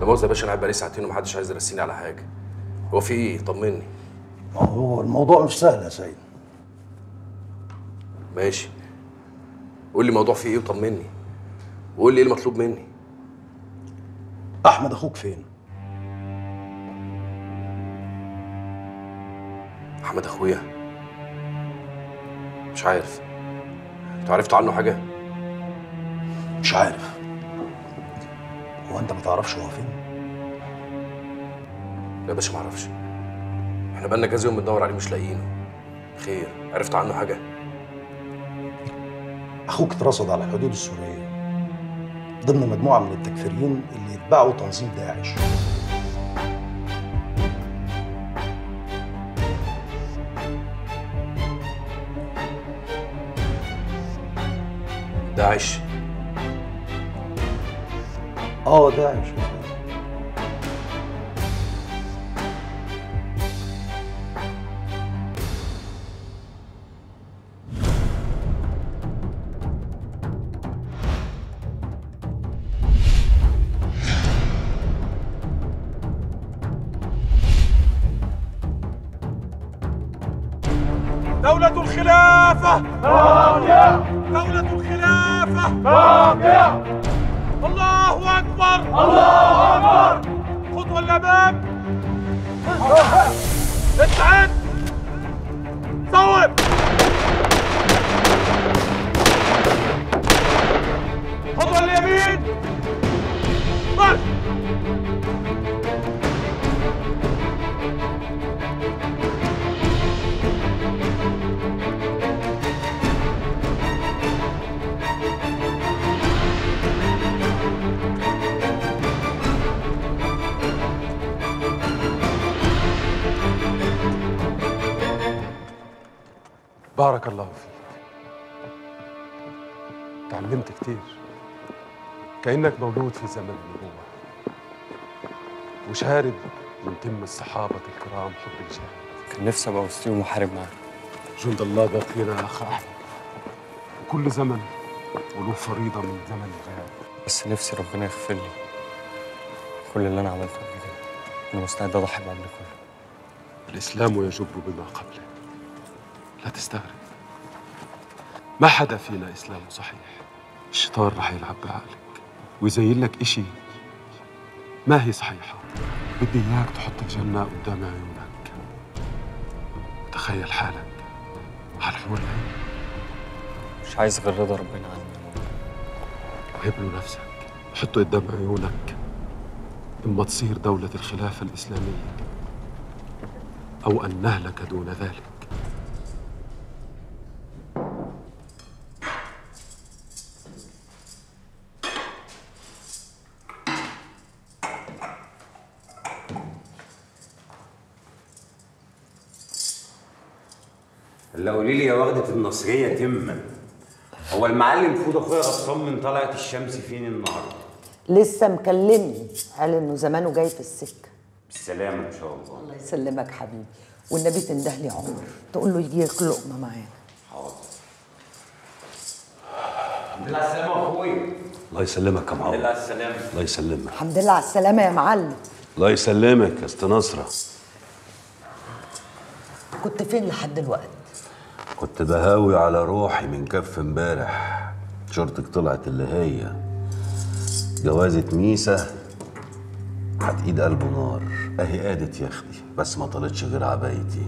لا مؤاخذة يا باشا انا قاعد بقالي ساعتين ومحدش عايز يرسيني على حاجة هو في ايه؟ طمني ما هو الموضوع مش سهل يا سيد ماشي قول لي الموضوع فيه ايه وطمني وقول لي ايه المطلوب مني احمد اخوك فين احمد اخويا مش عارف انتوا عرفتوا عنه حاجة؟ مش عارف هو انت ما تعرفش هو فين لا يا باشا ما اعرفش احنا بقالنا كذا يوم بندور عليه مش لاقيينه خير عرفت عنه حاجة؟ اخوك اترصد على الحدود السوريه ضمن مجموعه من التكفيريين اللي يتبعوا تنظيم داعش داعش اه داعش دولة الخلافة باقية دولة الخلافة باقية الله أكبر الله أكبر خطوة للأمام استعد صوب خطوة لليمين مارش بارك الله فيك تعلمت كتير كأنك مولود في زمن النبوة وشارد من تم الصحابة الكرام حب الجهاد كان نفسي ابقى وسطيهم وحارب معاهم جند الله باقينا يا أخ أحمد وكل زمن وله فريضة من زمن الجهاد بس نفسي ربنا يغفر لي كل اللي انا عملته قبل كده انا مستعد اضحي بعمل كله الإسلام يجب بما قبله لا تستغرب ما حدا فينا إسلامه صحيح الشيطان رح يلعب بعقلك ويزين لك إشي ما هي صحيحة بدي إياك تحط الجنة قدام عيونك تخيل حالك على الحور العين مش عايز غير رضا ربنا عني وهب له نفسك حطه قدام عيونك إما تصير دولة الخلافة الإسلامية أو أن نهلك دون ذلك اللي قولي لي يا وردة النصرية تما هو المعلم فود اخويا غطان من طلعت الشمس فين النهارده؟ لسه مكلمني قال انه زمانه جاي في السكه بالسلامة ان شاء الله الله يسلمك حبيبي والنبي تنده لي عمر تقول له يجي ياكل لقمه معانا حاضر الحمد لله على السلامة يا اخويا الله يسلمك يا الحمد معوض لله على السلامة الله يسلمك الحمد لله على السلامه يا معلم الله يسلمك يا اسطى نصرة كنت فين لحد دلوقتي كنت بهاوي على روحي من كف امبارح شرطك طلعت اللي هي جوازة ميسة كانت ايد قلبه نار اهي قادت يا اختي بس ما طلتش غير عبايتي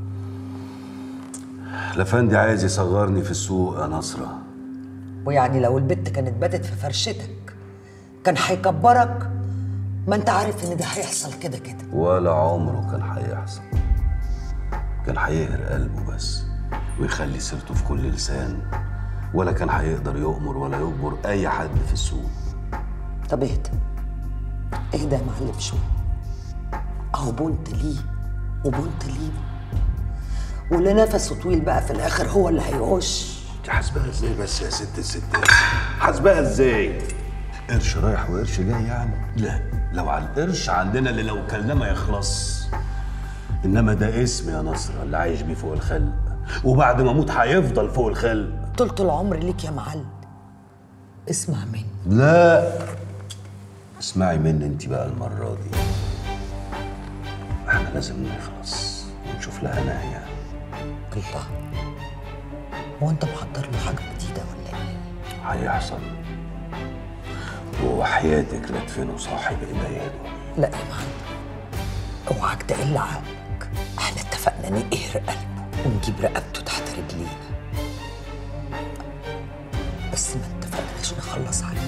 لفندي عايز يصغرني في السوق يا نصرة ويعني لو البت كانت باتت في فرشتك كان هيكبرك ما انت عارف ان ده هيحصل كده كده ولا عمره كان هيحصل كان هيقهر قلبه بس ويخلي سيرته في كل لسان ولا كان هيقدر يؤمر ولا يجبر اي حد في السوق طب اهدى اهدى يا معلم شويه اهو بنت ليه وبنت ليه واللي نفسه طويل بقى في الاخر هو اللي هيعوش انت حاسباها ازاي بس يا ست الستات حاسباها ازاي قرش رايح وقرش جاي يعني لا لو على القرش عندنا اللي لو كلنا ما يخلص انما ده اسم يا نصر اللي عايش بيه فوق الخلق وبعد ما اموت هيفضل فوق الخلق طولة العمر ليك يا معلم اسمع مني لا اسمعي مني انت بقى المرة دي احنا لازم نخلص ونشوف لها نهاية الله هو انت محضر له حاجه جديده ولا ايه؟ هيحصل وحياتك لا تفينوا صاحب ايديا لا يا معلم اوعك تقل عقلك احنا اتفقنا نقهر قلبه ونجيب رقبته تحت رجلينا بس ما اتفقناش نخلص عليه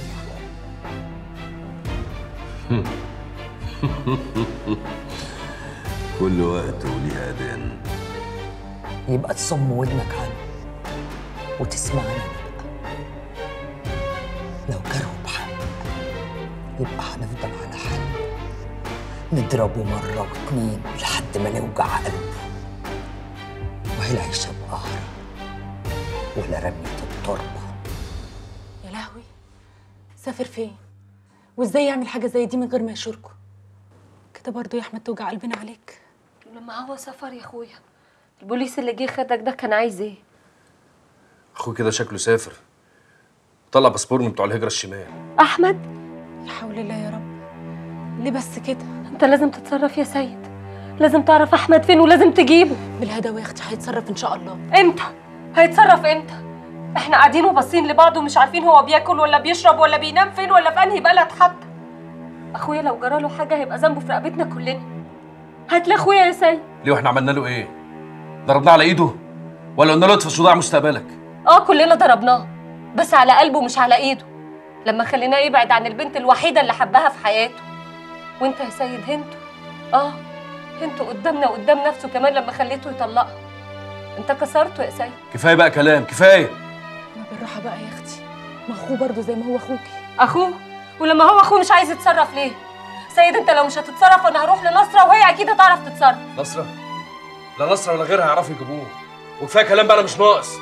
كل وقت وليه اذان يبقى تصم ودنك عنه وتسمعني انا بقى لو جروا بحق يبقى هنفضل على حل نضربه مرة واتنين لحد ما نوجع قلبه وهي العيشة بقهر ولا رمية التربة يا لهوي سافر فين وازاي يعمل حاجه زي دي من غير ما يشاركه كده برضو يا احمد توجع قلبنا عليك لما هو سفر يا اخويا البوليس اللي جه خدك ده كان عايز ايه اخوي كده شكله سافر طلع باسبور من بتوع الهجره الشمال احمد لا حول الله يا رب ليه بس كده انت لازم تتصرف يا سيد لازم تعرف احمد فين ولازم تجيبه بالهداوه يا اختي هيتصرف ان شاء الله امتى هيتصرف امتى احنا قاعدين وباصين لبعض ومش عارفين هو بياكل ولا بيشرب ولا بينام فين ولا في انهي بلد حتى اخويا لو جراله حاجه هيبقى ذنبه في رقبتنا كلنا هات لي اخويا يا سيد ليه واحنا عملنا له ايه ضربناه على ايده ولا قلنا له اطفي صداع مستقبلك اه كلنا ضربناه بس على قلبه مش على ايده لما خليناه يبعد عن البنت الوحيده اللي حبها في حياته وانت يا سيد هنته اه هنته قدامنا وقدام نفسه كمان لما خليته يطلقها انت كسرته يا سيد كفايه بقى كلام كفايه ما بالراحه بقى يا اختي ما اخوه برضو زي ما هو اخوكي اخوه ولما هو اخوه مش عايز يتصرف ليه سيد انت لو مش هتتصرف انا هروح لنصره وهي اكيد هتعرف تتصرف نصرة لا نصرة ولا غيرها هيعرفوا يجيبوه وكفايه كلام بقى انا مش ناقص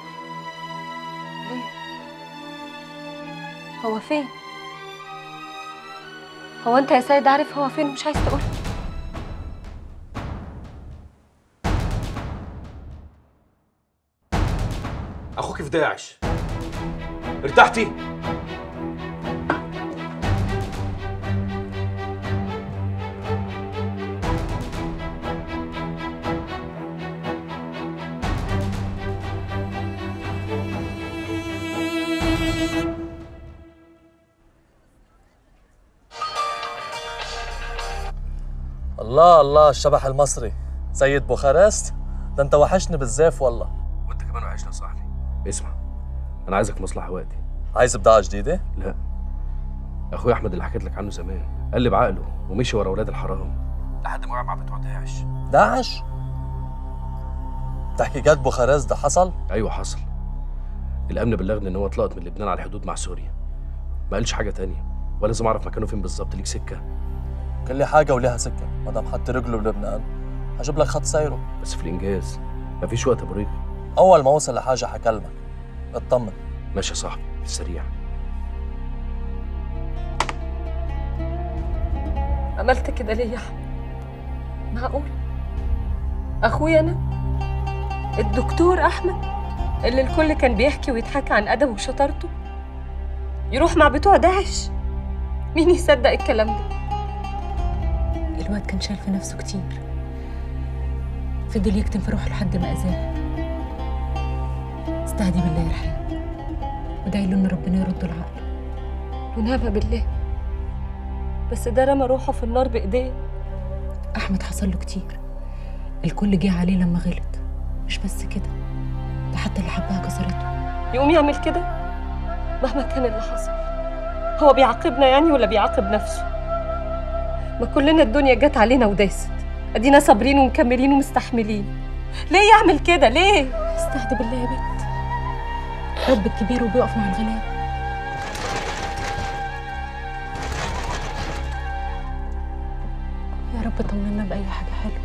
ليه هو فين هو انت يا سيد عارف هو فين مش عايز تقول اخوك في داعش ارتحتي الله الله الشبح المصري سيد بوخارست ده انت وحشني بالزاف والله وانت كمان وحشنا يا صاحبي اسمع انا عايزك مصلحه وقتي عايز بضاعة جديدة؟ لا اخويا احمد اللي حكيت لك عنه زمان قلب عقله ومشي ورا ولاد الحرام لحد ما وقع مع بتوع داعش داعش؟ تحكي جد بوخارست ده حصل؟ ايوه حصل الامن بلغني ان هو اتلقط من لبنان على الحدود مع سوريا ما قالش حاجه تانية ولازم اعرف مكانه فين بالظبط ليك سكه كل حاجة وليها سكة ما دام حط رجله بلبنان هجيب لك خط سيره بس في الانجاز مفيش وقت يا ابو ريق أول ما أوصل لحاجة حكلمك اطمن ماشي يا صاحبي في السريع عملت كده ليه يا احمد معقول اخويا انا الدكتور احمد اللي الكل كان بيحكي ويضحك عن ادبه وشطارته يروح مع بتوع داعش مين يصدق الكلام ده الواد كان شايل في نفسه كتير فضل يكتم في روحه لحد ما اذاه استهدي بالله يا رحيم ودعي له ان ربنا يرد العقل ونعم بالله بس ده رمى روحه في النار بايديه احمد حصل له كتير الكل جه عليه لما غلط مش بس كده ده حتى اللي حبها كسرته يقوم يعمل كده مهما كان اللي حصل هو بيعاقبنا يعني ولا بيعاقب نفسه ما كلنا الدنيا جت علينا وداست ادينا صابرين ومكملين ومستحملين ليه يعمل كده ليه استهدي بالله يا بنت رب الكبير وبيقف مع الغلاب يا رب طمنا بأي حاجة حلوة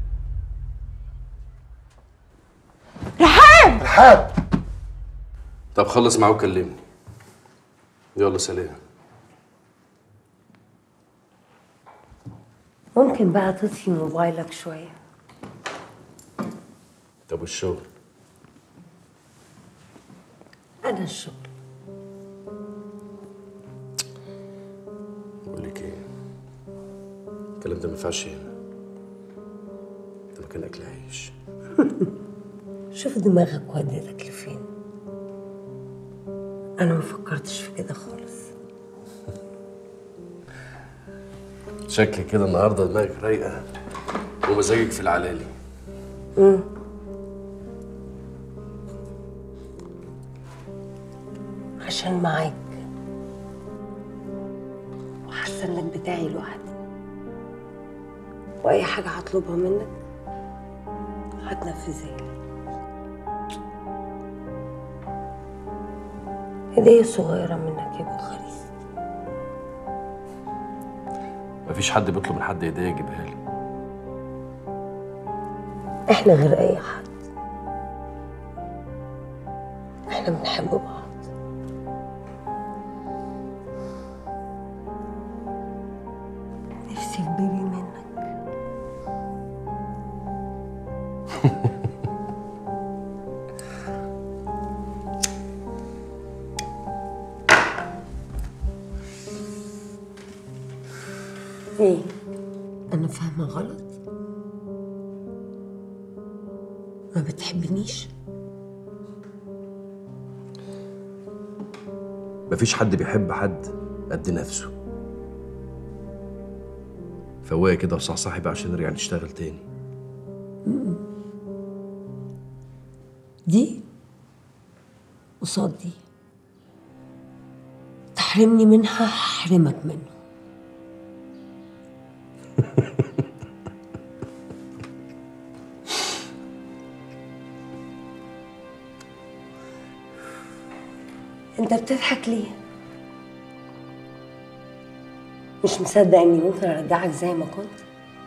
رحاب طب خلص معاه وكلمني يلا سلام ممكن بقى تطفي موبايلك شوية طب والشغل أنا الشغل بقول لك ايه الكلام ده ما ينفعش هنا ده مكان اكل عيش شوف دماغك ودتك لفين أنا ما فكرتش في كده خالص شكلي كده النهارده دماغك رايقه ومزاجك في العلالي مم. عشان معاك وحاسه انك بتاعي لوحدي واي حاجه هطلبها منك هتنفذها لي هديه صغيره منك يا ابو خريف مفيش حد بيطلب من حد هديه يجيبها له احنا غير اي حد احنا بنحب بعض نفسي في بيبي منك ايه انا فاهمه غلط ما بتحبنيش مفيش حد بيحب حد قد نفسه فوايا كده وصحصحي بقى عشان نرجع نشتغل تاني م-م. دي قصاد دي تحرمني منها هحرمك منه انت بتضحك ليه مش مصدق اني ممكن ارجعك زي ما كنت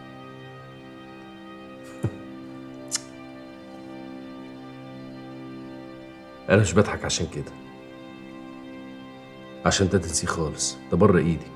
انا مش بضحك عشان كده عشان ده تنسيه خالص ده بره ايدك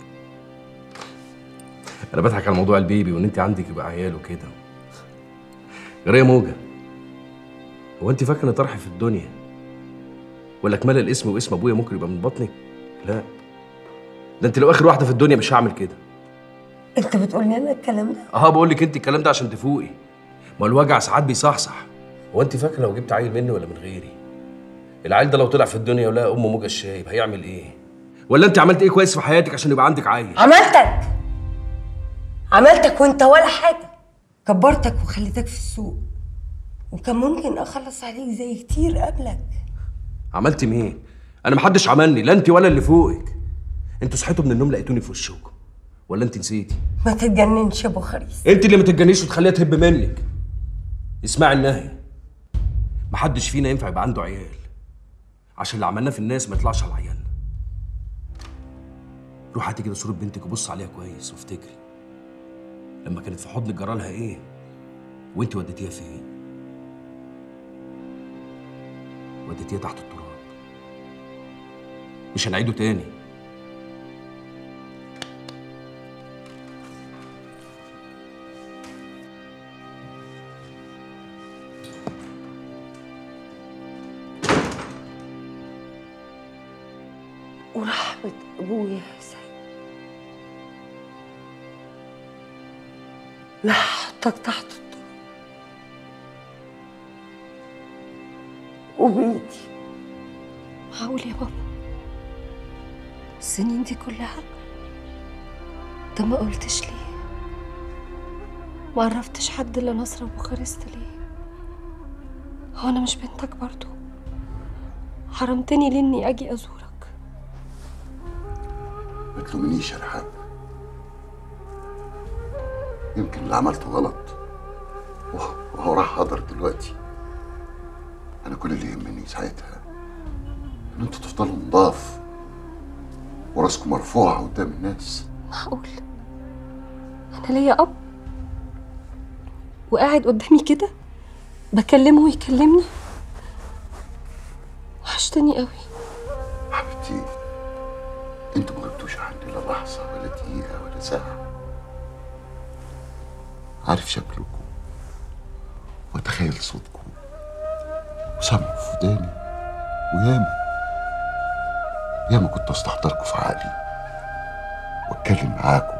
انا بضحك على موضوع البيبي وان انت عندك يبقى عيال وكده غير يا موجه هو انت فاكره ان طرحي في الدنيا ولا كمال الاسم واسم ابويا ممكن يبقى من بطنك لا ده انت لو اخر واحده في الدنيا مش هعمل كده انت بتقول لي انا الكلام ده اه بقول لك انت الكلام ده عشان تفوقي ما الوجع ساعات بيصحصح هو انت فاكره لو جبت عيل مني ولا من غيري العيل ده لو طلع في الدنيا ولقى امه موجه الشايب هيعمل ايه ولا انت عملت ايه كويس في حياتك عشان يبقى عندك عيل عملتك عملتك وانت ولا حاجه كبرتك وخليتك في السوق وكان ممكن اخلص عليك زي كتير قبلك عملت مين انا محدش عملني لا انت ولا اللي فوقك انتوا صحيتوا من النوم لقيتوني في وشكم ولا انت نسيتي ما تتجننش يا ابو خريف انت اللي ما تتجنيش وتخليها تهب منك اسمعي النهي محدش فينا ينفع يبقى عنده عيال عشان اللي عملناه في الناس ما يطلعش على عيالنا روح هاتي كده صورة بنتك وبص عليها كويس وافتكري لما كانت في حضنك جرالها ايه وانت وديتيها فين وديتيها تحت التراب مش هنعيده تاني ورحمة أبويا يا سيد لا هحطك تحت الطرق وبإيدي معقول يا بابا السنين دي كلها ده ما قلتش ليه ما عرفتش حد الا نصر ابو خريست ليه هو انا مش بنتك برضو حرمتني ليه اني اجي ازورك ما تلومنيش يا رحاب يمكن اللي عملته غلط وه- وهو راح حضر دلوقتي انا كل اللي يهمني ساعتها ان انتوا تفضلوا نضاف وراسكم مرفوعه قدام الناس معقول انا ليا اب وقاعد قدامي كده بكلمه ويكلمني وحشتني قوي ساعة عارف شكلكم وأتخيل صوتكم وسامعه في وداني وياما ياما كنت أستحضركم في عقلي وأتكلم معاكم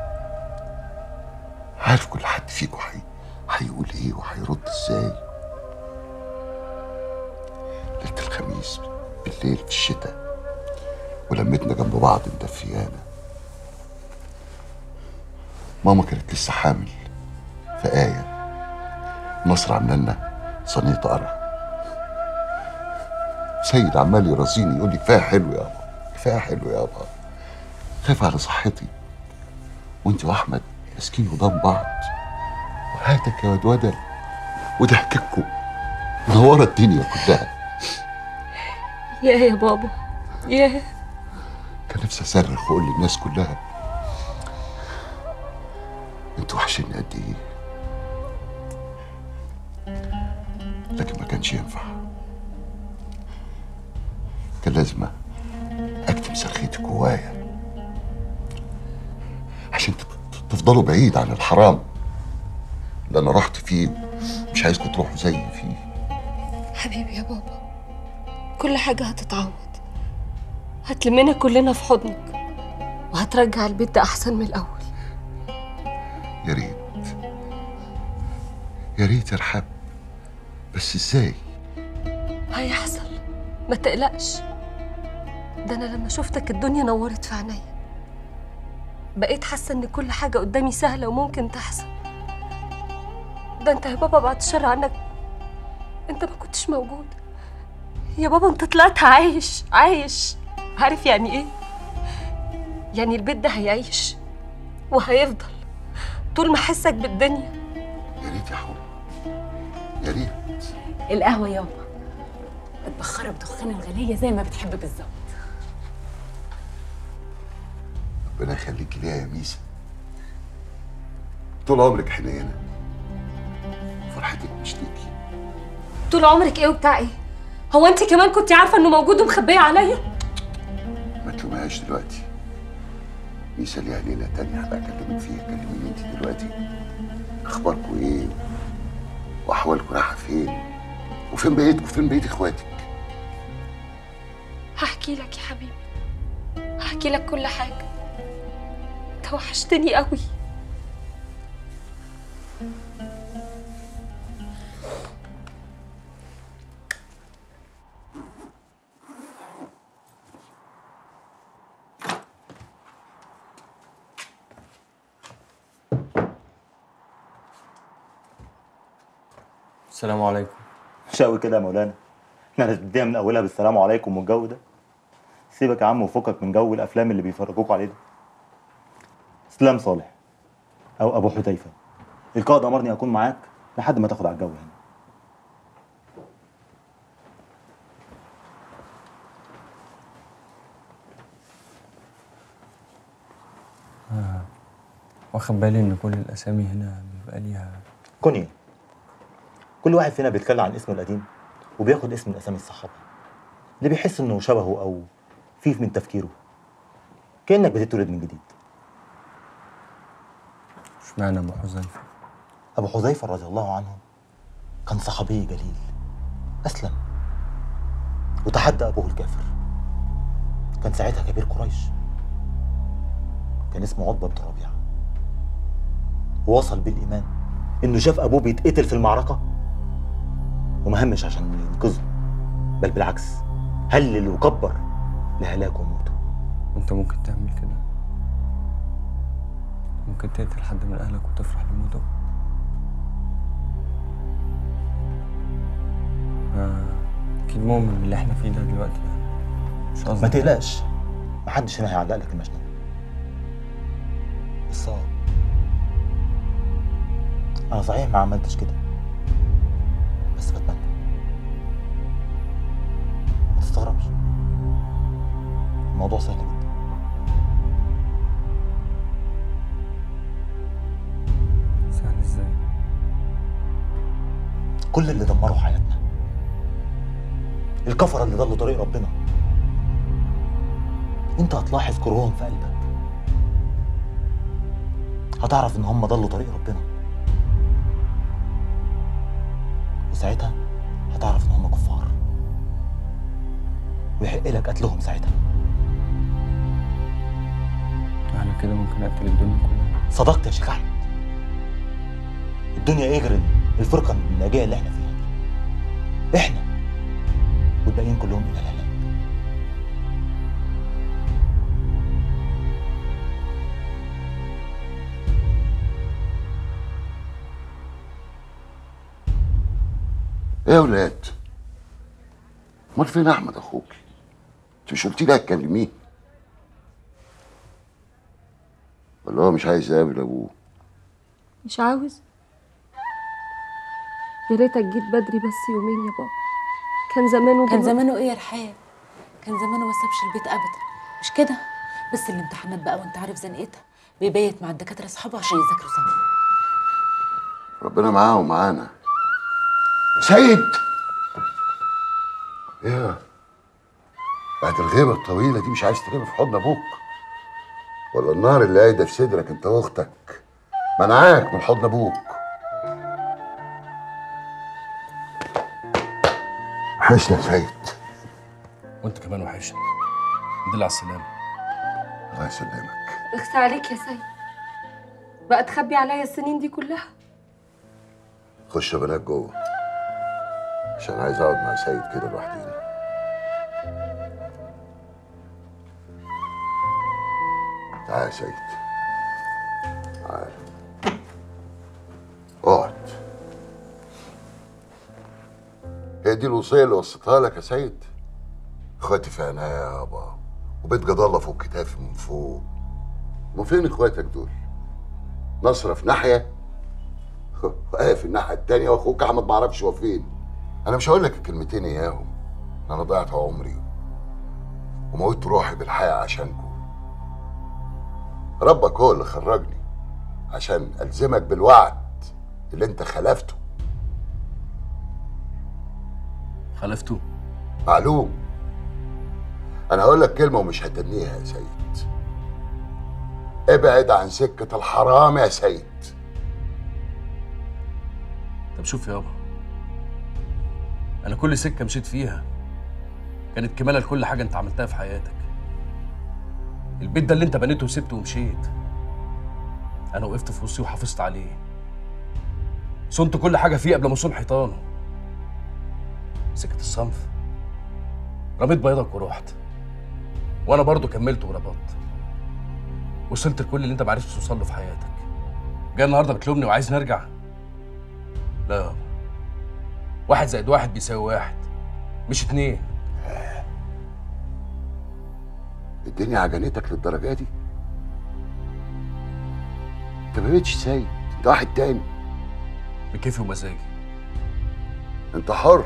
عارف كل حد فيكم حي... هيقول إيه وهيرد إزاي ليلة الخميس بالليل في الشتاء ولمتنا جنب بعض مدفيانا ماما كانت لسه حامل في آية مصر عامله لنا صينية قرع سيد عمال يرازيني يقول لي كفايه حلو يابا كفايه حلو يابا خايف على صحتي وانت واحمد ماسكين قدام بعض وهاتك يا واد ودل وضحكتكم منوره الدنيا كلها يا يا بابا يا كان نفسي اصرخ واقول للناس كلها انتوا وحشني قد ايه لكن ما كانش ينفع كان لازم اكتم صرخيتي جوايا عشان تف- تفضلوا بعيد عن الحرام اللي انا رحت فيه مش عايزكم تروحوا زيي فيه حبيبي يا بابا كل حاجة هتتعوض هتلمنا كلنا في حضنك وهترجع البيت ده أحسن من الأول يا ريت يا ريت يا رحاب بس ازاي هيحصل ما تقلقش ده أنا لما شفتك الدنيا نورت في عينيا بقيت حاسة إن كل حاجة قدامي سهلة وممكن تحصل ده أنت يا بابا بعد الشر عنك أنت ما كنتش موجود يا بابا أنت طلعت عايش عايش عارف يعني إيه؟ يعني البيت ده هيعيش وهيفضل طول ما أحسك بالدنيا يا ريت يا حب يا ريت القهوة يابا متبخرة بدخان الغنية زي ما بتحب بالظبط ربنا يخليك ليا يا ميسا طول عمرك حنينه فرحتك مش ليكي طول عمرك إيه وبتاع إيه؟ هو أنت كمان كنت عارفة إنه موجود ومخبية عليا؟ ما تلومهاش دلوقتي ميسا ليها ليله تانية هبقى اكلمك فيها كلميني انت دلوقتي اخباركم ايه واحوالكم رايحه فين وفين بقيتكم فين بقيت اخواتك هحكي لك يا حبيبي هحكي لك كل حاجة انت وحشتني قوي السلام عليكم مش قوي كده يا مولانا احنا هنبتديها من اولها بالسلام عليكم والجو ده سيبك يا عم وفكك من جو الافلام اللي بيفرجوكوا عليه ده اسلام صالح او ابو حذيفه القائد امرني اكون معاك لحد ما تاخد على الجو يعني آه. واخد بالي ان كل الاسامي هنا بيبقى ليها كونيا كل واحد فينا بيتكلم عن اسمه القديم وبياخد اسم من اسامي الصحابه اللي بيحس انه شبهه او فيه من تفكيره كانك بتتولد من جديد اشمعنى ابو حذيفه أبو حذيفة رضي الله عنه كان صحابي جليل أسلم وتحدى أبوه الكافر كان ساعتها كبير قريش كان اسمه عتبة بن ربيعة ووصل بالإيمان إنه شاف أبوه بيتقتل في المعركة وما همش عشان ينقذه بل بالعكس هلل وكبر لهلاكه وموته انت ممكن تعمل كده ممكن تقتل حد من اهلك وتفرح لموته آه. اكيد مؤمن باللي احنا فيه ده دلوقتي يعني مش قصدي ما تقلقش محدش هنا هيعلق لك المجنون بس اه انا صحيح ما عملتش كده بس بتمنى ما تستغربش الموضوع سهل جدا سهل ازاي كل اللي دمروا حياتنا الكفرة اللي ضلوا طريق ربنا انت هتلاحظ كرههم في قلبك هتعرف ان هم ضلوا طريق ربنا وساعتها هتعرف ان هم كفار ويحق لك قتلهم ساعتها على كده ممكن اقتل الدنيا كلها صدقت يا شيخ احمد الدنيا ايه غير الفرقه الناجيه اللي احنا فيها دي احنا والباقيين كلهم الى الهلاك ايه يا ولاد امال فين احمد اخوك انت مش قلتي لي هتكلميه ولا هو مش عايز يقابل ابوه مش عاوز يا ريتك جيت بدري بس يومين يا بابا كان زمانه كان دلوقتي- زمانه ايه يا رحاب كان زمانه ما سابش البيت ابدا مش كده بس الامتحانات بقى وانت عارف زنقتها بيبيت مع الدكاتره اصحابه عشان يذاكروا سوا ربنا معاه ومعانا سيد ايه بعد الغيبة الطويلة دي مش عايز ترمي في حضن ابوك ولا النار اللي قايدة في صدرك انت واختك منعاك من حضن ابوك وحشنا يا سيد وانت كمان وحشني الحمد لله على السلامه الله يسلمك اخسى عليك يا سيد بقى تخبي عليا السنين دي كلها خش يا بنات جوه عشان عايز اقعد مع سيد كده لوحدينا تعال يا سيد تعال اقعد هي دي الوصيه اللي وصيتها لك يا سيد اخواتي في عناية يابا وبيت جد الله فوق كتافي من فوق من فين اخواتك دول نصرة في ناحيه واقف الناحيه التانيه واخوك احمد ما اعرفش هو فين انا مش هقول لك الكلمتين اياهم انا ضيعت عمري وموت روحي بالحياه عشانكم ربك هو اللي خرجني عشان الزمك بالوعد اللي انت خلفته خلفته معلوم انا هقول لك كلمه ومش هتنيها يا سيد ابعد عن سكه الحرام يا سيد طب شوف يابا انا كل سكه مشيت فيها كانت كماله لكل حاجه انت عملتها في حياتك البيت ده اللي انت بنيته وسبته ومشيت انا وقفت في وسطي وحافظت عليه صنت كل حاجه فيه قبل ما اصون حيطانه سكت الصنف رميت بيضك ورحت وانا برضو كملت وربطت وصلت لكل اللي انت معرفتش توصل له في حياتك جاي النهارده بتلومني وعايز نرجع لا يابا واحد زائد واحد بيساوي واحد مش اتنين الدنيا عجنتك للدرجه دي انت ما بقتش سيد انت واحد تاني بكيفي ومزاجي انت حر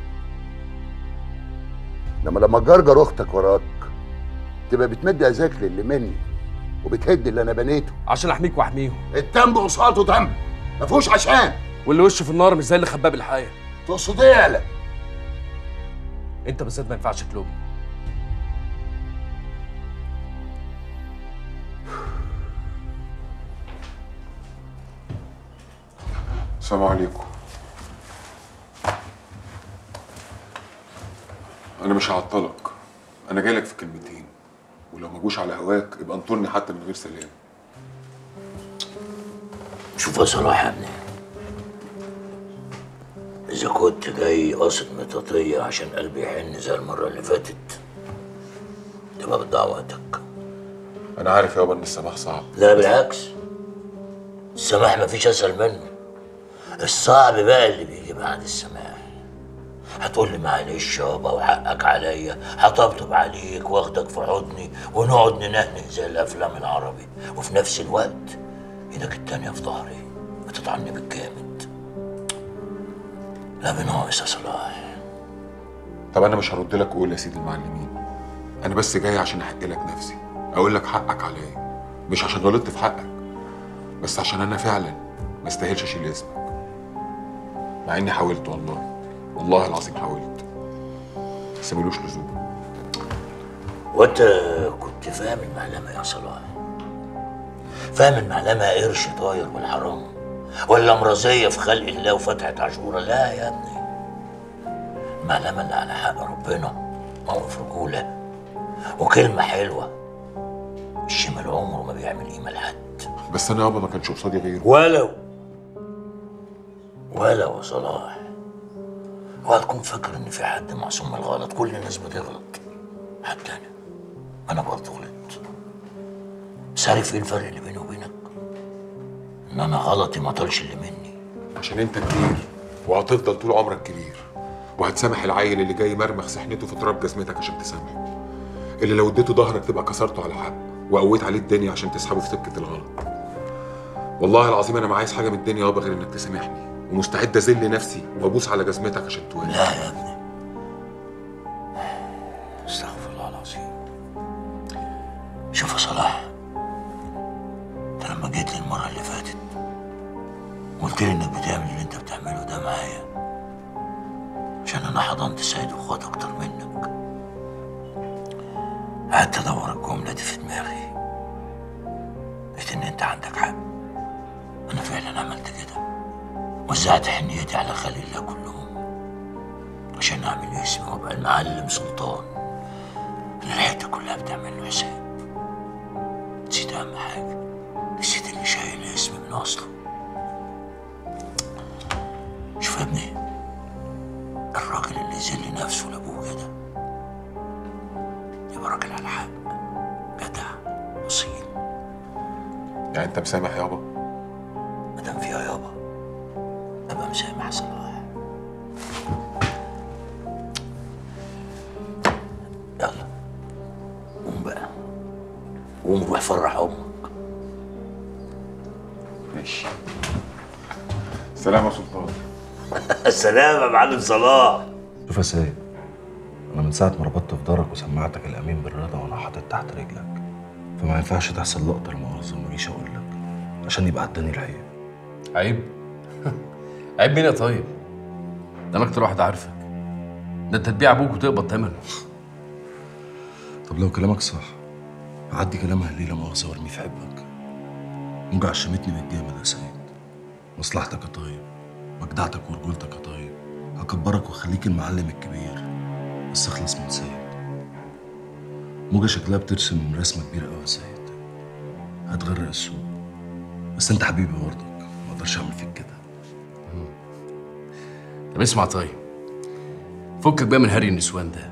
انما لما جرجر اختك وراك تبقى بتمد اذاك للي مني وبتهد اللي انا بنيته عشان احميك واحميهم الذنب قصاده ذنب ما فيهوش عشان واللي وشه في النار مش زي اللي خباه بالحياه تقصد ايه يالا انت بالذات ما ينفعش تلومني السلام عليكم انا مش هعطلك انا جايلك في كلمتين ولو ما جوش على هواك يبقى انطرني حتى من غير سلام شوف يا صلاح يا ابني إذا كنت جاي قاصد مطاطية عشان قلبي يحن زي المرة اللي فاتت تبقى بتضيع وقتك انا عارف يابا ان السماح صعب لا بالعكس السماح مفيش أسهل منه الصعب بقى اللي بيجي بعد السماح هتقول لي معلش يابا وحقك عليا هطبطب عليك واخدك في حضني ونقعد ننهنه زي الافلام العربي وفي نفس الوقت ايدك التانية في ظهري بتطعني بالجامد لا بناقص يا صلاح طب انا مش هرد لك وقول يا سيدي المعلمين انا بس جاي عشان احق لك نفسي اقول لك حقك عليا مش عشان غلطت في حقك بس عشان انا فعلا ما استاهلش اشيل اسمك مع اني حاولت والله والله العظيم حاولت بس ملوش لزوم وانت كنت فاهم المعلمة يا صلاح فاهم المعلمة قرش طاير بالحرام ولا مرضية في خلق الله وفتحة عاشورة لا يا ابني المعلمة اللي على حق ربنا موقف رجولة وكلمة حلوة الشمال عمره ما بيعمل قيمة لحد بس انا يابا ما كانش قصادي غيره ولو ولو يا صلاح اوعى تكون فاكر ان في حد معصوم من الغلط كل الناس بتغلط حتى انا انا برضه غلطت بس عارف ايه الفرق اللي بيني وبينك ان انا غلطي ما طالش اللي مني عشان انت كبير وهتفضل طول عمرك كبير وهتسامح العيل اللي جاي مرمخ سحنته في تراب جزمتك عشان تسامحه اللي لو اديته ظهرك تبقى كسرته على حق وقويت عليه الدنيا عشان تسحبه في سكه الغلط والله العظيم انا ما عايز حاجه من الدنيا يابا غير انك تسامحني ومستعد اذل نفسي وابوس على جزمتك عشان توالي لا يا ابني استغفر الله العظيم شوف يا صلاح انت لما جيت لي المره اللي فاتت قلت لي انك بتعمل اللي انت بتعمله ده معايا عشان انا حضنت سيد واخوات اكتر منك قعدت ادور الجمله دي في دماغي لقيت ان انت عندك حق انا فعلا عملت كده وزعت حنيتي على خلق الله كلهم عشان اعمل اسمي وابقى المعلم سلطان اللي الحته كلها بتعمل له حساب نسيت اهم حاجه نسيت اللي شايل اسمي من اصله شوف يا ابني الراجل اللي يذل نفسه لابوه كده يبقى راجل على حق جدع اصيل يعني انت مسامح يابا مادام فيها يابا ابقى مسامح صلاح يلا قوم بقى قوم روح فرح امك ماشي سلام يا سلطان السلام يا معلم صلاح شوف يا سيد انا من ساعه ما ربطت في دارك وسمعتك الامين بالرضا وانا حاطط تحت رجلك فما ينفعش تحصل لقطه المؤاخذه ما اجيش اقول لك عشان يبقى عداني العيب عيب عيب مين يا طيب ده انا اكتر واحد عارفك ده انت تبيع ابوك وتقبض ثمنه طب لو كلامك صح هعدي كلام اهلي لا مؤاخذه وارميه في حبك موجع عشمتني بالجامد يا سيد مصلحتك يا طيب مجدعتك ورجولتك يا طيب هكبرك واخليك المعلم الكبير بس اخلص من سيد موجة شكلها بترسم رسمة كبيرة قوي يا سيد هتغرق السوق بس انت حبيبي برضك ما اقدرش اعمل فيك كده طب اسمع طيب فكك بقى من هري النسوان ده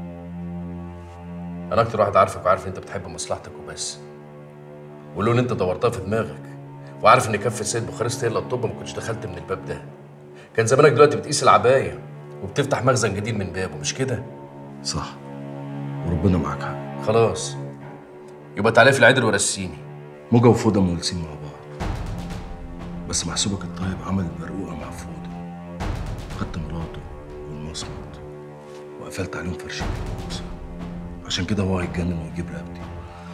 انا اكتر واحد عارفك وعارف انت بتحب مصلحتك وبس ولو ان انت دورتها في دماغك وعارف ان كفه سيد بوخارست هي اللي الطب ما كنتش دخلت من الباب ده كان زمانك دلوقتي بتقيس العبايه وبتفتح مخزن جديد من بابه مش كده صح وربنا معاك حق خلاص يبقى تعالى في العدل ورسيني موجة وفودة مولسين مع بعض بس محسوبك الطيب عمل برقوقة مع فودة خدت مراته والمصمت وقفلت عليهم فرشين الكوسة عشان كده هو هيتجنن ويجيب رقبتي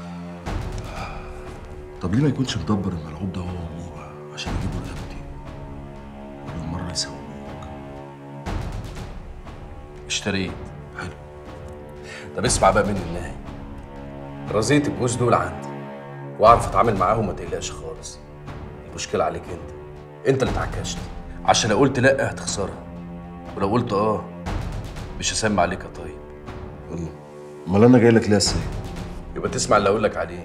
طب ليه ما يكونش مدبر الملعوب ده هو وموجة عشان يجيبوا رقبتي وبالمرة يسووك اشتريت حلو طب اسمع بقى مني النهاية رزية الجوز دول عندي واعرف اتعامل معاهم ما تقلقش خالص المشكلة عليك انت انت اللي اتعكشت عشان لو قلت لا هتخسرها ولو قلت اه مش هسمع عليك يا طيب الله امال انا جاي لك ليه يا سيد يبقى تسمع اللي اقول لك عليه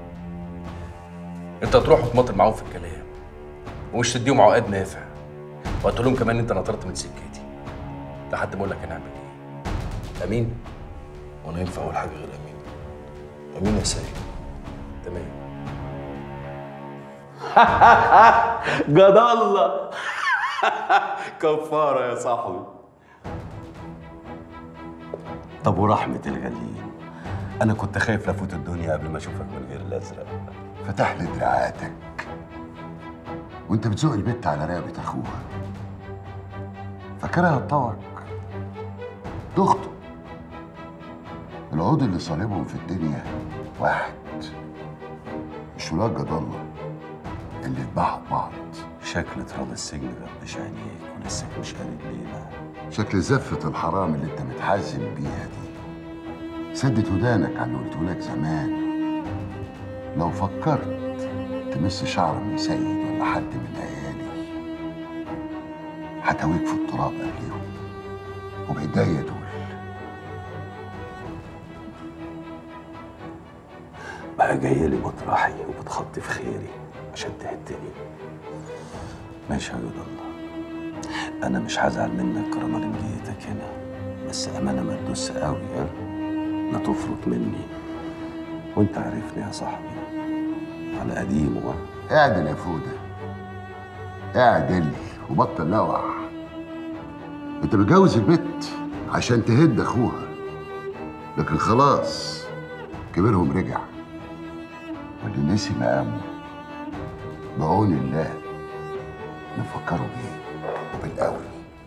انت هتروح وتماطل معاهم في الكلام ومش تديهم عقاد نافع وهتقول لهم كمان انت نطرت من سكتي لحد ما اقول لك هنعمل ايه امين وانا ينفع اقول حاجه غير امين امين يا سيد تمام جد الله كفاره يا صاحبي طب ورحمة الغاليين أنا كنت خايف لفوت الدنيا قبل ما أشوفك من غير الأزرق فتح لي دراعاتك وانت بتزق البت على رقبة اخوها فاكرها هتطوعك تخطب العود اللي صالبهم في الدنيا واحد مش ولاد جد الله اللي اتباعوا ببعض شكل تراب السجن غبش عينيك ولسه مش قاري ليلة شكل زفة الحرام اللي انت متحزم بيها دي سدت ودانك على اللي قلته لك زمان لو فكرت تمس شعر من سيد ولا حد من عيالي هتويك في التراب قبليهم وبإيديا دول بقى جاية لي مطرحي وبتخطي في خيري عشان تهدني ماشي يا جود الله انا مش هزعل منك كرما لجيتك هنا بس امانه ما تدوس قوي ها لا تفرط مني وانت عارفني يا صاحبي على قديم ها اعدل يا فودة اعدل وبطل لوع انت متجوز البت عشان تهد اخوها لكن خلاص كبرهم رجع واللي نسي مقامه بعون الله نفكره بيه وبالقوي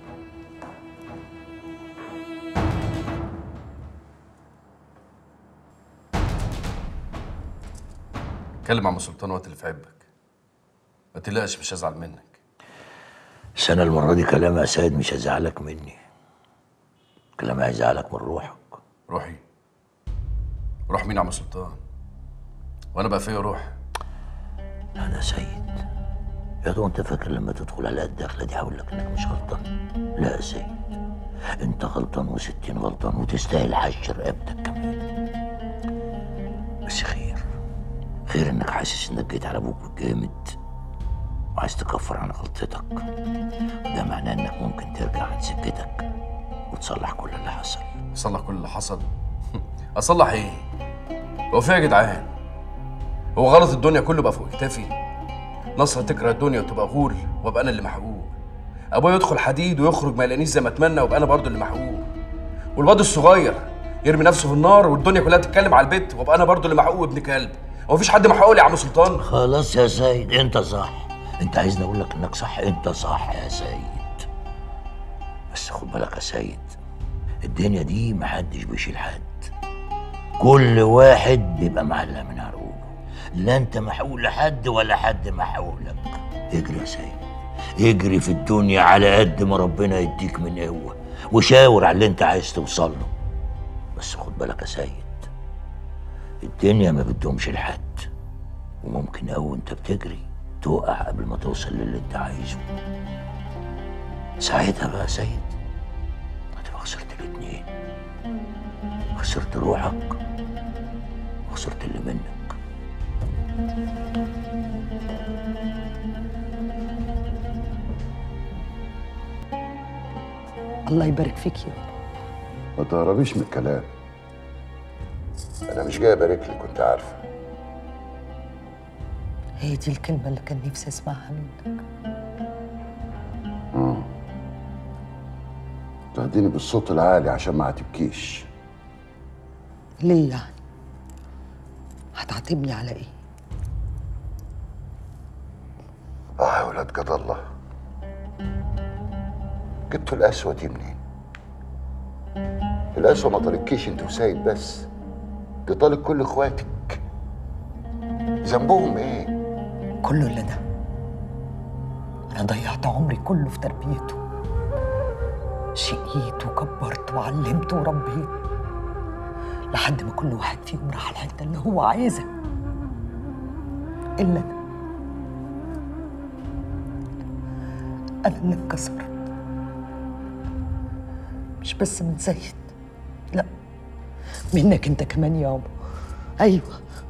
اتكلم مع ام سلطان وقت اللي في عبك ما تقلقش مش هزعل منك بس انا المره دي كلامي يا سيد مش هيزعلك مني كلامي هيزعلك من روحك روحي روح مين يا عم سلطان وانا بقى فيا روح لا ده سيد يا دو انت فاكر لما تدخل على الدخله دي هقول لك انك مش غلطان لا يا سيد انت غلطان وستين غلطان وتستاهل حش رقبتك كمان بس خير خير انك حاسس انك جيت على ابوك بالجامد وعايز تكفر عن غلطتك ده معناه انك ممكن ترجع عن سكتك وتصلح كل اللي حصل اصلح كل اللي حصل اصلح ايه هو في إيه يا جدعان هو غلط الدنيا كله بقى فوق كتافي نصر تكره الدنيا وتبقى غول وابقى انا اللي محقوق ابويا يدخل حديد ويخرج ما يلاقينيش زي ما اتمنى وابقى انا برضه اللي محقوق والواد الصغير يرمي نفسه في النار والدنيا كلها تتكلم على البيت وابقى انا برضه اللي محقوق ابن كلب هو مفيش حد محقوق لي يا عم سلطان خلاص يا سيد انت صح انت عايزني اقول لك انك صح انت صح يا سيد بس خد بالك يا سيد الدنيا دي محدش بيشيل حد كل واحد بيبقى معلق من عرقوبه لا انت محقوق لحد ولا حد محقوق لك اجري يا سيد اجري في الدنيا على قد ما ربنا يديك من قوه وشاور على اللي انت عايز توصل له بس خد بالك يا سيد الدنيا ما بتدومش لحد وممكن قوي انت بتجري تقع قبل ما توصل للي انت عايزه ساعتها بقى يا سيد هتبقى خسرت الاتنين خسرت روحك وخسرت اللي منك الله يبارك فيك يا ما تهربيش من الكلام انا مش جاي ابارك لك كنت عارفه هي دي الكلمة اللي كان نفسي اسمعها منك امم تهديني بالصوت العالي عشان ما هتبكيش ليه يعني؟ هتعاتبني على ايه؟ اه يا ولاد جد الله جبتوا القسوة دي منين؟ القسوة ما طالتكيش انت وسيد بس دي طالت كل اخواتك ذنبهم ايه؟ كله اللي ده انا ضيعت عمري كله في تربيته شقيت وكبرت وعلمت وربيت لحد ما كل واحد فيهم راح الحته اللي هو عايزها الا انا انا اللي انكسرت مش بس من زيد لا منك انت كمان يابا ايوه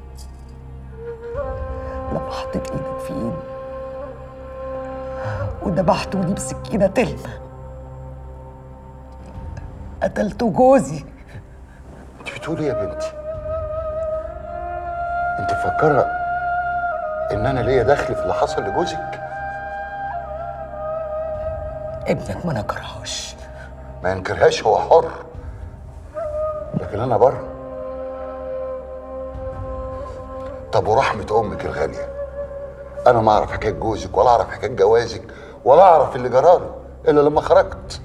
لما حطيت ايدك في ايدي وذبحتوني بسكينه تلمه قتلت جوزي انت بتقولي إيه يا بنتي؟ انت مفكرة ان انا ليا دخل في اللي حصل لجوزك؟ ابنك ما نكرهاش ما ينكرهاش هو حر لكن انا بره طب ورحمة امك الغالية انا ما اعرف حكاية جوزك ولا اعرف حكاية جوازك ولا اعرف اللي جراله الا لما خرجت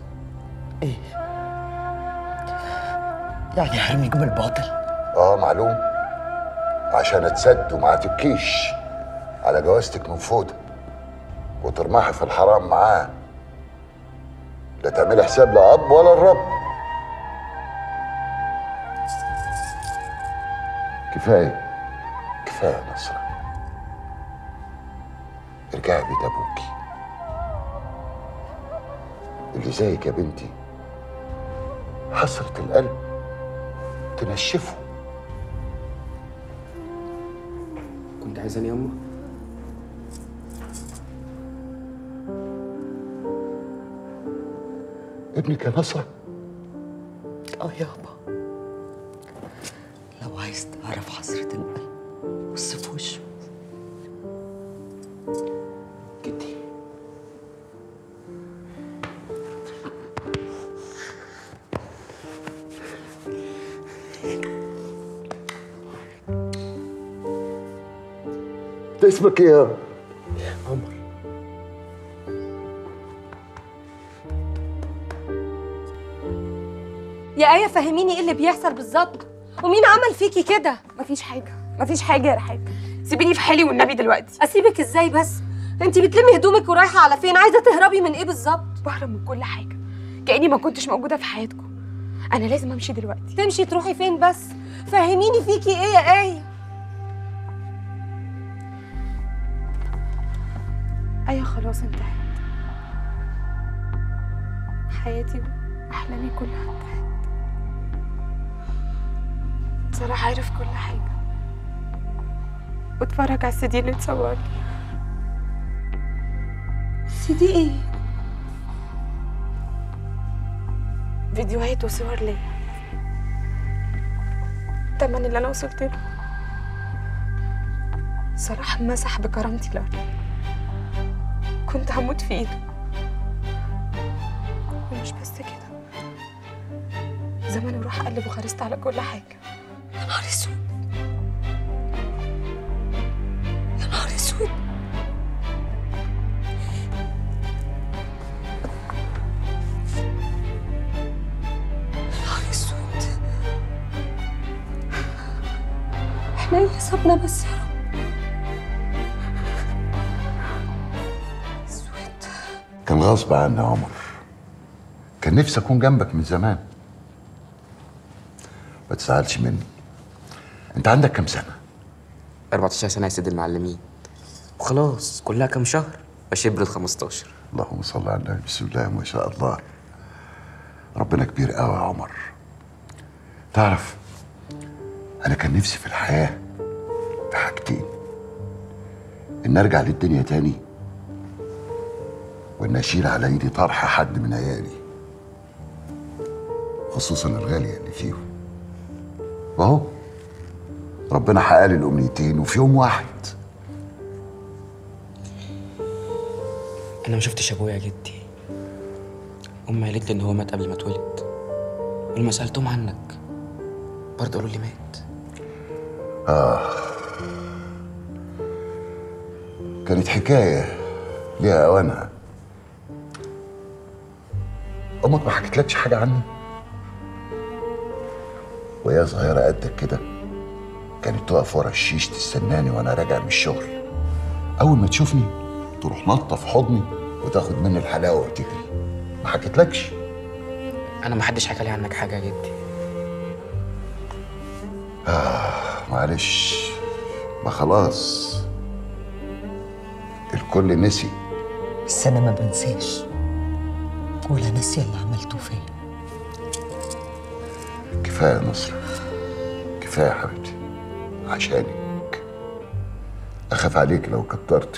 يعني هرميك بالباطل اه معلوم عشان اتسد وما تبكيش على جوازتك من فوده وترمحي في الحرام معاه لا تعملي حساب لا اب ولا الرب كفايه كفايه يا نصرة كعبة ابوكي اللي زيك يا بنتي حسرة القلب تنشفه كنت عايزاني يا أمه؟ ابنك يا نصرة اه يابا لو عايز تعرف حسرة القلب بص في وشه ده اسمك ايه يا عمر يا آية فهميني ايه اللي بيحصل بالظبط ومين عمل فيكي كده مفيش حاجة مفيش حاجة يا رحاب سيبيني في حالي والنبي دلوقتي اسيبك ازاي بس انت بتلمي هدومك ورايحه على فين عايزه تهربي من ايه بالظبط بهرب من كل حاجة كأني ما كنتش موجودة في حياتكم أنا لازم أمشي دلوقتي تمشي تروحي فين بس فهميني فيكي ايه يا آية أيوة خلاص انتهت حياتي وأحلامي كلها انتهت صلاح عارف كل حاجة واتفرج على السي اللي اتصور لي سي دي ايه فيديوهات وصور ليا التمن اللي أنا وصلت له صلاح مسح بكرامتي الأرض كنت هموت في ايده ومش بس كده زمان وراح قلب وخرست على كل حاجة يا نهار اسود يا نهار اسود يا نهار اسود احنا ايه اللي صابنا بس يا رب كان غصب عني يا عمر كان نفسي اكون جنبك من زمان ما تزعلش مني انت عندك كام سنه 14 سنة يا سيد المعلمين وخلاص كلها كام شهر وشبر ال 15 اللهم صل على النبي بسم الله ما شاء الله ربنا كبير قوي يا عمر تعرف انا كان نفسي في الحياه في حاجتين ان ارجع للدنيا تاني وان اشيل على ايدي طرح حد من عيالي خصوصا الغاليه اللي فيهم واهو ربنا حقق لي الامنيتين وفي يوم واحد أنا ما شفتش أبويا يا جدي أمي قالت لي إن هو مات قبل ما اتولد ولما سألتهم عنك برضه قالوا لي مات آه كانت حكاية ليها أوانها أمك ما حكتلكش حاجة عني وهي صغيرة قدك كده كانت تقف ورا الشيش تستناني وأنا راجع من الشغل أول ما تشوفني تروح نطة في حضني وتاخد مني الحلاوة وتجري ما حكتلكش أنا ما حدش حكى لي عنك حاجة يا جدي آه معلش ما خلاص الكل نسي بس انا ما بنساش ولا ناسيه اللي عملته فيا كفاية يا نصر كفاية يا حبيبتي عشانك أخاف عليك لو كترتي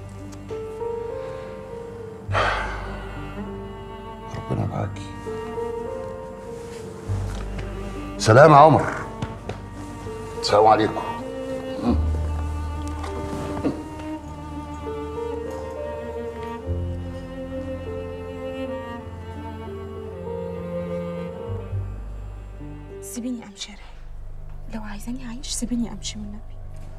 ربنا معاكي سلام يا عمر السلام عليكم سيبيني امشي يا رحاب لو عايزاني اعيش سيبيني امشي من النبي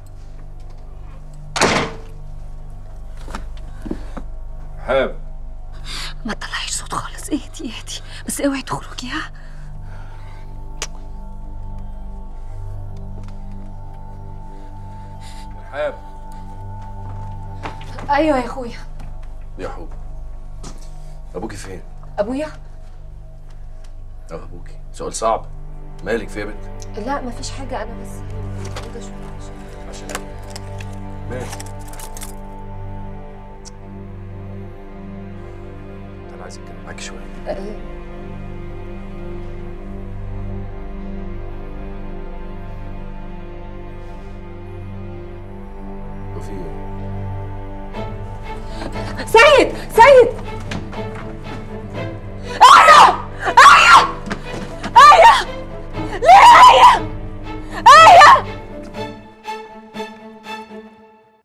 حاب ما تطلعيش صوت خالص اهدي اهدي بس اوعي تخرجي ها حاب ايوه يا اخويا يا حب ابوكي فين؟ ابويا اه ابوكي سؤال صعب مالك في يا بنت؟ لا مفيش حاجه انا بس موجودة شوية. عشان مالك عايز اتكلم معاك شويه وفي ايه؟ سيد سيد انا